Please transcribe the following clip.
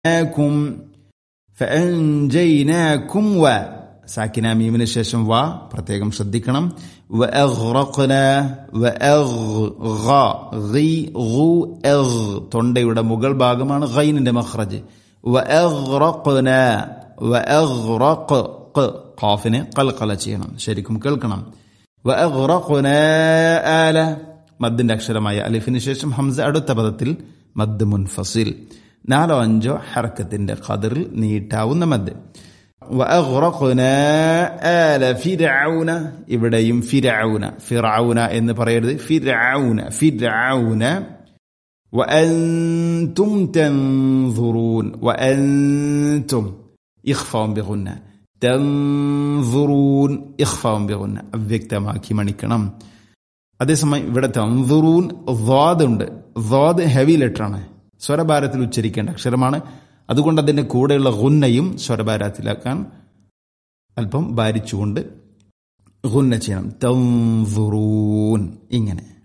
فأنجيناكم فأنجيناكم و സാക്കിന മീമിന് ശേഷം വാ പ്രത്യേകം ശ്രദ്ധിക്കണം വഅഗ്റഖ്ന വഅഗ്ഗ ഗി ഗു അഗ് തൊണ്ടയുടെ മുകൾ ഭാഗമാണ് ഗൈനിന്റെ മഖ്റജ് വഅഗ്റഖ്ന വഅഗ്റഖ ഖ ഖാഫിനെ ഖൽഖല ചെയ്യണം ശരിക്കും കേൾക്കണം വഅഗ്റഖ്ന ആല മദ്ദിന്റെ അക്ഷരമായ അലിഫിന് ശേഷം ഹംസ അടുത്ത പദത്തിൽ മദ് മുൻഫസിൽ നാലോ അഞ്ചോ ഹർക്കത്തിന്റെ ഖദറിൽ നീട്ടാവുന്ന മദ് وأغرقنا آل فرعون ഇവിടെയും ഫിരൗന ഫിറൗന എന്ന് പറയരുത് ഫിരൗന ഫിരൗന وأنتم تنظرون وأنتم إخفاء بغنة تنظرون إخفاء بغنة അവ്യക്തമാക്കി മണിക്കണം അതേസമയം ഇവിടെ തൻസുറൂൻ ദ്വാദ് ഉണ്ട് ദ്വാദ് ഹെവി ലെറ്റർ ആണ് സ്വരഭാരത്തിൽ ഉച്ചരിക്കേണ്ട അക്ഷരമാണ് അതുകൊണ്ട് അതിൻ്റെ കൂടെയുള്ള ഗുന്നയും സ്വരഭാരത്തിലാക്കാൻ അല്പം ഭാരിച്ചുകൊണ്ട് ഗുന്ന ചെയ്യണം തൻസുറൂൻ ഇങ്ങനെ